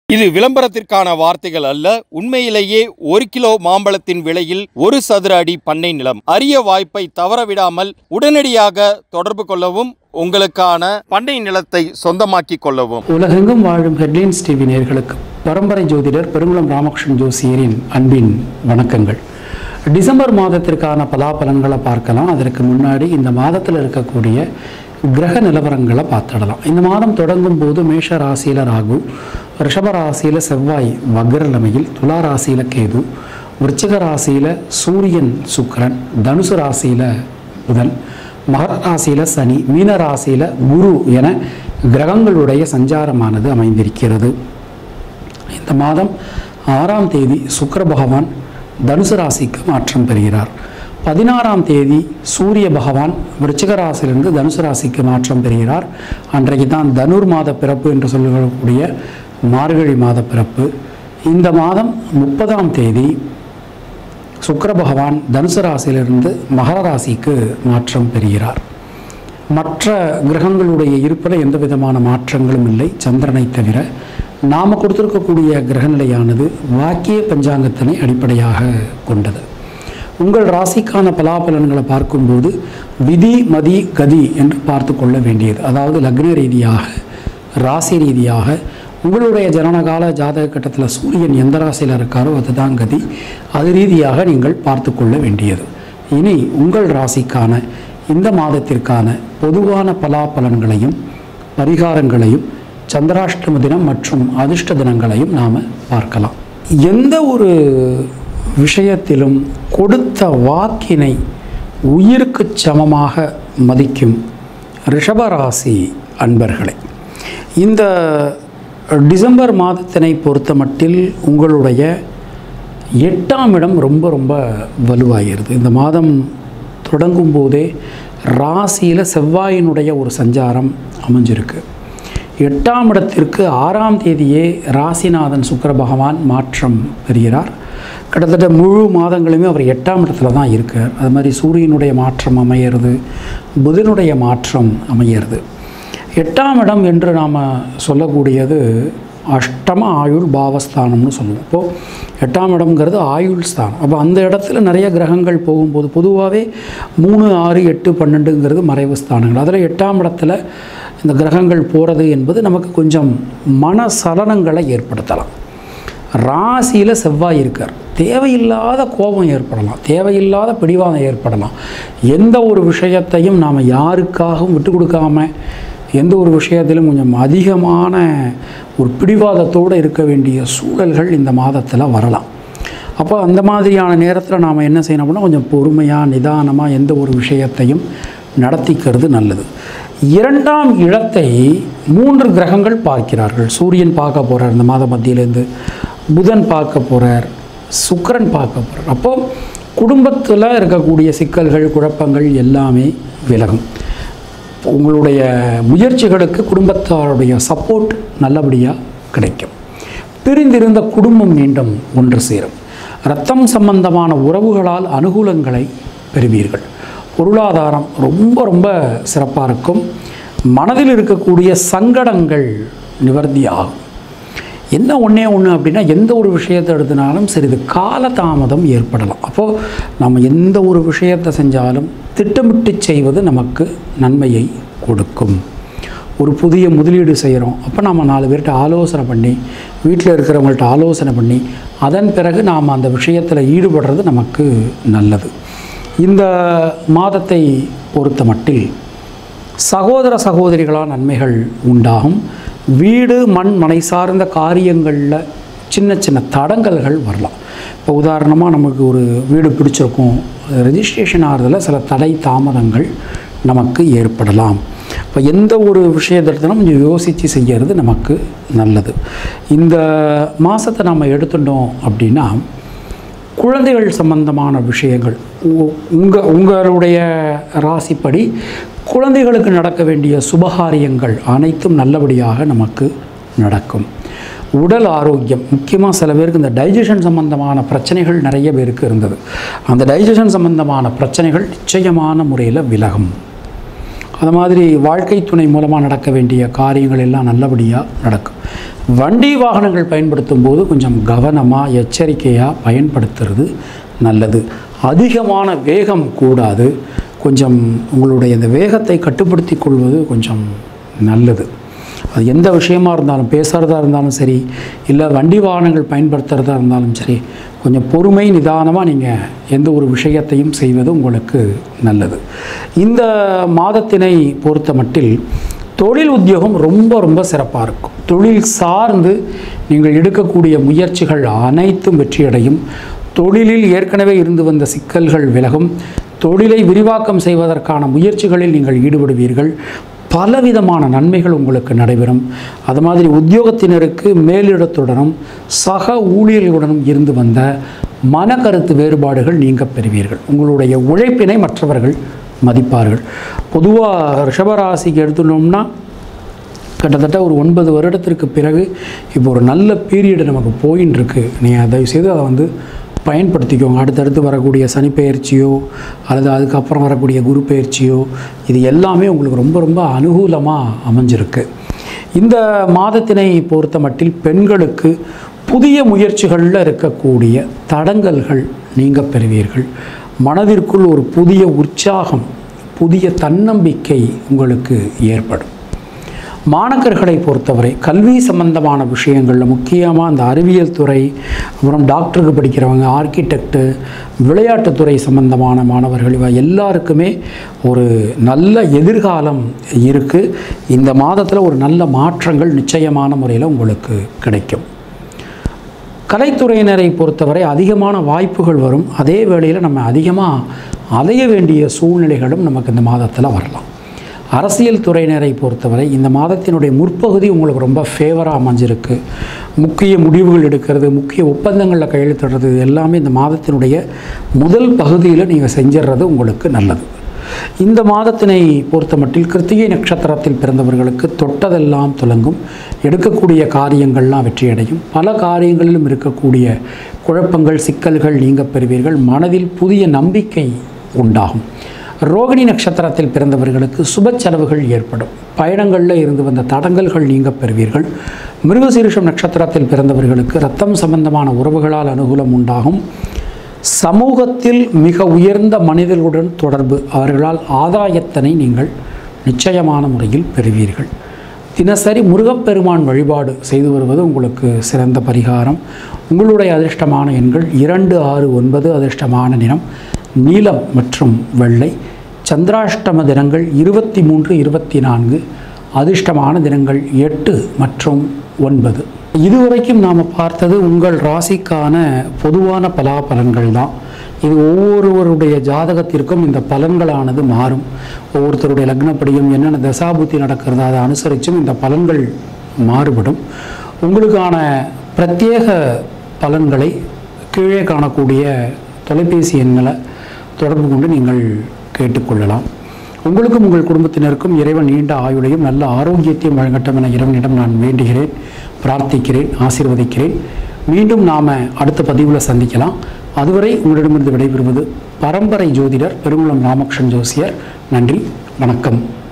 இது விளம்பரத்திற்கான வார்த்தைகள் அல்ல உண்மையிலேயே ஒரு கிலோ மாம்பழத்தின் விலையில் ஒரு சதுர அடி பண்ணை நிலம் அரிய வாய்ப்பை தவறவிடாமல் உடனடியாக தொடர்பு கொள்ளவும் உங்களுக்கான பண்ணை நிலத்தை சொந்தமாக்கிக் கொள்ளவும் உலகெங்கும் வாழும் ஹெட்லைன்ஸ் டிவி நேயர்களுக்கு பரம்பரை ஜோதிடர் பெருங்குளம் ராமகிருஷ்ணன் ஜோசியரின் அன்பின் வணக்கங்கள் டிசம்பர் மாதத்திற்கான பலாபலன்களை பார்க்கலாம் அதற்கு முன்னாடி இந்த மாதத்தில் இருக்கக்கூடிய கிரக நிலவரங்களை பார்த்துடலாம் இந்த மாதம் தொடங்கும் போது மேஷ ராசியில் ராகு ரிஷப ராசியில் செவ்வாய் வக்ரநிலைமையில் துலா ராசியில் கேது விருச்சிக ராசியில் சூரியன் சுக்கிரன் தனுசு ராசியில் புதன் மகர ராசியில் சனி மீன ராசியில் குரு என கிரகங்களுடைய சஞ்சாரமானது அமைந்திருக்கிறது இந்த மாதம் ஆறாம் தேதி சுக்கிர பகவான் தனுசு ராசிக்கு மாற்றம் பெறுகிறார் பதினாறாம் தேதி சூரிய பகவான் விருச்சிக ராசியிலிருந்து தனுசு ராசிக்கு மாற்றம் பெறுகிறார் அன்றைக்கு தான் தனுர் மாத பிறப்பு என்று சொல்லக்கூடிய மார்கழி மாத பிறப்பு இந்த மாதம் முப்பதாம் தேதி சுக்கிர பகவான் தனுசு ராசியிலிருந்து மகர ராசிக்கு மாற்றம் பெறுகிறார் மற்ற கிரகங்களுடைய இருப்பில் எந்த விதமான மாற்றங்களும் இல்லை சந்திரனை தவிர நாம் கொடுத்திருக்கக்கூடிய கிரகநிலையானது வாக்கிய பஞ்சாங்கத்தினை அடிப்படையாக கொண்டது உங்கள் ராசிக்கான பலாபலன்களை பார்க்கும்போது விதி மதி கதி என்று பார்த்து கொள்ள வேண்டியது அதாவது லக்ன ரீதியாக ராசி ரீதியாக உங்களுடைய ஜனனகால ஜாதக கட்டத்தில் சூரியன் எந்த ராசியில் இருக்காரோ அதுதான் கதி அது ரீதியாக நீங்கள் பார்த்து கொள்ள வேண்டியது இனி உங்கள் ராசிக்கான இந்த மாதத்திற்கான பொதுவான பலாபலன்களையும் பரிகாரங்களையும் சந்திராஷ்டம தினம் மற்றும் அதிர்ஷ்ட தினங்களையும் நாம் பார்க்கலாம் எந்த ஒரு விஷயத்திலும் கொடுத்த வாக்கினை உயிருக்கு சமமாக மதிக்கும் ரிஷபராசி அன்பர்களே இந்த டிசம்பர் மாதத்தினை பொறுத்த மட்டில் உங்களுடைய எட்டாம் இடம் ரொம்ப ரொம்ப வலுவாகிறது இந்த மாதம் தொடங்கும் போதே ராசியில் செவ்வாயினுடைய ஒரு சஞ்சாரம் அமைஞ்சிருக்கு எட்டாம் இடத்திற்கு ஆறாம் தேதியே ராசிநாதன் சுக்கிர பகவான் மாற்றம் பெறுகிறார் கிட்டத்தட்ட முழு மாதங்களுமே அவர் எட்டாம் இடத்துல தான் இருக்கார் அது மாதிரி சூரியனுடைய மாற்றம் அமையிறது புதனுடைய மாற்றம் அமையிறது எட்டாம் இடம் என்று நாம் சொல்லக்கூடியது அஷ்டம ஆயுள் பாவஸ்தானம்னு சொல்லுவோம் இப்போது எட்டாம் இடம்ங்கிறது ஆயுள் ஸ்தானம் அப்போ அந்த இடத்துல நிறைய கிரகங்கள் போகும்போது பொதுவாகவே மூணு ஆறு எட்டு பன்னெண்டுங்கிறது மறைவு ஸ்தானங்கள் அதில் எட்டாம் இடத்துல இந்த கிரகங்கள் போகிறது என்பது நமக்கு கொஞ்சம் மன சலனங்களை ஏற்படுத்தலாம் ராசியில் செவ்வாய் இருக்கார் தேவையில்லாத கோபம் ஏற்படலாம் தேவையில்லாத பிடிவாதம் ஏற்படலாம் எந்த ஒரு விஷயத்தையும் நாம் யாருக்காகவும் விட்டு கொடுக்காம எந்த ஒரு விஷயத்திலும் கொஞ்சம் அதிகமான ஒரு பிடிவாதத்தோடு இருக்க வேண்டிய சூழல்கள் இந்த மாதத்தில் வரலாம் அப்போ அந்த மாதிரியான நேரத்தில் நாம் என்ன செய்யணும் அப்படின்னா கொஞ்சம் பொறுமையாக நிதானமாக எந்த ஒரு விஷயத்தையும் நடத்திக்கிறது நல்லது இரண்டாம் இடத்தை மூன்று கிரகங்கள் பார்க்கிறார்கள் சூரியன் பார்க்க போகிறார் இந்த மாத மத்தியிலேருந்து புதன் பார்க்க போகிறார் சுக்கிரன் பார்க்க போகிறார் அப்போது குடும்பத்தில் இருக்கக்கூடிய சிக்கல்கள் குழப்பங்கள் எல்லாமே விலகும் உங்களுடைய முயற்சிகளுக்கு குடும்பத்தாருடைய சப்போர்ட் நல்லபடியாக கிடைக்கும் பிரிந்திருந்த குடும்பம் மீண்டும் ஒன்று சேரும் ரத்தம் சம்பந்தமான உறவுகளால் அனுகூலங்களை பெறுவீர்கள் பொருளாதாரம் ரொம்ப ரொம்ப சிறப்பாக இருக்கும் மனதில் இருக்கக்கூடிய சங்கடங்கள் நிவர்த்தி ஆகும் என்ன ஒன்றே ஒன்று அப்படின்னா எந்த ஒரு விஷயத்தை எடுத்தினாலும் சிறிது காலதாமதம் ஏற்படலாம் அப்போது நம்ம எந்த ஒரு விஷயத்தை செஞ்சாலும் திட்டமிட்டு செய்வது நமக்கு நன்மையை கொடுக்கும் ஒரு புதிய முதலீடு செய்கிறோம் அப்போ நம்ம நாலு பேர்கிட்ட ஆலோசனை பண்ணி வீட்டில் இருக்கிறவங்கள்ட்ட ஆலோசனை பண்ணி அதன் பிறகு நாம் அந்த விஷயத்தில் ஈடுபடுறது நமக்கு நல்லது இந்த மாதத்தை பொறுத்த மட்டில் சகோதர சகோதரிகளால் நன்மைகள் உண்டாகும் வீடு மண் மனை சார்ந்த காரியங்களில் சின்ன சின்ன தடங்கல்கள் வரலாம் இப்போ உதாரணமாக நமக்கு ஒரு வீடு பிடிச்சிருக்கும் ரெஜிஸ்ட்ரேஷன் ஆகிறதுல சில தடை தாமதங்கள் நமக்கு ஏற்படலாம் இப்போ எந்த ஒரு விஷயத்திலும் கொஞ்சம் யோசித்து செய்கிறது நமக்கு நல்லது இந்த மாதத்தை நம்ம எடுத்துட்டோம் அப்படின்னா குழந்தைகள் சம்பந்தமான விஷயங்கள் உங்கள் உங்களுடைய ராசிப்படி குழந்தைகளுக்கு நடக்க வேண்டிய சுபகாரியங்கள் அனைத்தும் நல்லபடியாக நமக்கு நடக்கும் உடல் ஆரோக்கியம் முக்கியமாக சில பேருக்கு இந்த டைஜஷன் சம்பந்தமான பிரச்சனைகள் நிறைய பேருக்கு இருந்தது அந்த டைஜஷன் சம்பந்தமான பிரச்சனைகள் நிச்சயமான முறையில் விலகும் அது மாதிரி வாழ்க்கை துணை மூலமாக நடக்க வேண்டிய காரியங்கள் எல்லாம் நல்லபடியாக நடக்கும் வண்டி வாகனங்கள் பயன்படுத்தும் போது கொஞ்சம் கவனமாக எச்சரிக்கையாக பயன்படுத்துறது நல்லது அதிகமான வேகம் கூடாது கொஞ்சம் உங்களுடைய இந்த வேகத்தை கட்டுப்படுத்தி கொள்வது கொஞ்சம் நல்லது அது எந்த விஷயமா இருந்தாலும் பேசுகிறதா இருந்தாலும் சரி இல்லை வண்டி வாகனங்கள் பயன்படுத்துகிறதா இருந்தாலும் சரி கொஞ்சம் பொறுமை நிதானமாக நீங்கள் எந்த ஒரு விஷயத்தையும் செய்வது உங்களுக்கு நல்லது இந்த மாதத்தினை பொறுத்த மட்டில் தொழில் உத்தியோகம் ரொம்ப ரொம்ப சிறப்பாக இருக்கும் தொழில் சார்ந்து நீங்கள் எடுக்கக்கூடிய முயற்சிகள் அனைத்தும் வெற்றியடையும் தொழிலில் ஏற்கனவே இருந்து வந்த சிக்கல்கள் விலகும் தொழிலை விரிவாக்கம் செய்வதற்கான முயற்சிகளில் நீங்கள் ஈடுபடுவீர்கள் பலவிதமான நன்மைகள் உங்களுக்கு நடைபெறும் அது மாதிரி உத்தியோகத்தினருக்கு மேலிடத்துடனும் சக ஊழியர்களுடனும் இருந்து வந்த மனக்கருத்து வேறுபாடுகள் நீங்க பெறுவீர்கள் உங்களுடைய உழைப்பினை மற்றவர்கள் மதிப்பார்கள் பொதுவாக ரிஷபராசிக்கு எடுத்துட்டோம்னா கிட்டத்தட்ட ஒரு ஒன்பது வருடத்திற்கு பிறகு இப்போ ஒரு நல்ல பீரியடு நமக்கு போயின்னு இருக்கு நீங்கள் தயவுசெய்து அதை வந்து பயன்படுத்திக்கோங்க அடுத்தடுத்து வரக்கூடிய சனி பெயர்ச்சியோ அல்லது அதுக்கப்புறம் வரக்கூடிய குரு பெயர்ச்சியோ இது எல்லாமே உங்களுக்கு ரொம்ப ரொம்ப அனுகூலமாக அமைஞ்சிருக்கு இந்த மாதத்தினை பொறுத்த மட்டில் பெண்களுக்கு புதிய முயற்சிகளில் இருக்கக்கூடிய தடங்கல்கள் நீங்க பெறுவீர்கள் மனதிற்குள் ஒரு புதிய உற்சாகம் புதிய தன்னம்பிக்கை உங்களுக்கு ஏற்படும் மாணக்கர்களை பொறுத்தவரை கல்வி சம்பந்தமான விஷயங்களில் முக்கியமாக அந்த அறிவியல் துறை அப்புறம் டாக்டருக்கு படிக்கிறவங்க ஆர்கிடெக்டு விளையாட்டுத்துறை சம்பந்தமான மாணவர்கள் இவ எல்லாருக்குமே ஒரு நல்ல எதிர்காலம் இருக்குது இந்த மாதத்தில் ஒரு நல்ல மாற்றங்கள் நிச்சயமான முறையில் உங்களுக்கு கிடைக்கும் கலைத்துறையினரை பொறுத்தவரை அதிகமான வாய்ப்புகள் வரும் அதே வேளையில் நம்ம அதிகமாக அலைய வேண்டிய சூழ்நிலைகளும் நமக்கு இந்த மாதத்தில் வரலாம் அரசியல் துறையினரை பொறுத்தவரை இந்த மாதத்தினுடைய முற்பகுதி உங்களுக்கு ரொம்ப ஃபேவராக அமைஞ்சிருக்கு முக்கிய முடிவுகள் எடுக்கிறது முக்கிய ஒப்பந்தங்களில் கையெழுத்திடுறது இது எல்லாமே இந்த மாதத்தினுடைய முதல் பகுதியில் நீங்கள் செஞ்சிடுறது உங்களுக்கு நல்லது இந்த மாதத்தினை பொறுத்த மட்டில் கிருத்திகை நட்சத்திரத்தில் பிறந்தவர்களுக்கு தொட்டதெல்லாம் துலங்கும் எடுக்கக்கூடிய காரியங்கள்லாம் வெற்றியடையும் பல காரியங்களிலும் இருக்கக்கூடிய குழப்பங்கள் சிக்கல்கள் நீங்க பெறுவீர்கள் மனதில் புதிய நம்பிக்கை உண்டாகும் ரோகிணி நட்சத்திரத்தில் பிறந்தவர்களுக்கு சுப செலவுகள் ஏற்படும் பயணங்களில் இருந்து வந்த தடங்கல்கள் நீங்க பெறுவீர்கள் மிருகசீரிஷம் நட்சத்திரத்தில் பிறந்தவர்களுக்கு ரத்தம் சம்பந்தமான உறவுகளால் அனுகூலம் உண்டாகும் சமூகத்தில் மிக உயர்ந்த மனிதர்களுடன் தொடர்பு அவர்களால் ஆதாயத்தினை நீங்கள் நிச்சயமான முறையில் பெறுவீர்கள் தினசரி முருகப்பெருமான் வழிபாடு செய்து வருவது உங்களுக்கு சிறந்த பரிகாரம் உங்களுடைய அதிர்ஷ்டமான எண்கள் இரண்டு ஆறு ஒன்பது அதிர்ஷ்டமான நிறம் நீலம் மற்றும் வெள்ளை சந்திராஷ்டம தினங்கள் இருபத்தி மூன்று இருபத்தி நான்கு அதிர்ஷ்டமான தினங்கள் எட்டு மற்றும் ஒன்பது இதுவரைக்கும் நாம் பார்த்தது உங்கள் ராசிக்கான பொதுவான பலாபலன்கள் தான் இது ஒவ்வொருவருடைய ஜாதகத்திற்கும் இந்த பலன்களானது மாறும் ஒவ்வொருத்தருடைய லக்னப்படியும் என்னென்ன தசாபுத்தி நடக்கிறதோ அதை அனுசரித்தும் இந்த பலன்கள் மாறுபடும் உங்களுக்கான பிரத்யேக பலன்களை கீழே காணக்கூடிய தொலைபேசி எண்களை தொடர்பு கொண்டு நீங்கள் கேட்டுக்கொள்ளலாம் உங்களுக்கும் உங்கள் குடும்பத்தினருக்கும் இறைவன் நீண்ட ஆயுளையும் நல்ல ஆரோக்கியத்தையும் வழங்கட்டும் என இறைவனிடம் நான் வேண்டுகிறேன் பிரார்த்திக்கிறேன் ஆசீர்வதிக்கிறேன் மீண்டும் நாம் அடுத்த பதிவில் சந்திக்கலாம் அதுவரை உங்களிடமிருந்து விடைபெறுவது பரம்பரை ஜோதிடர் பெருங்குளம் ராமகிருஷ்ணன் ஜோசியர் நன்றி வணக்கம்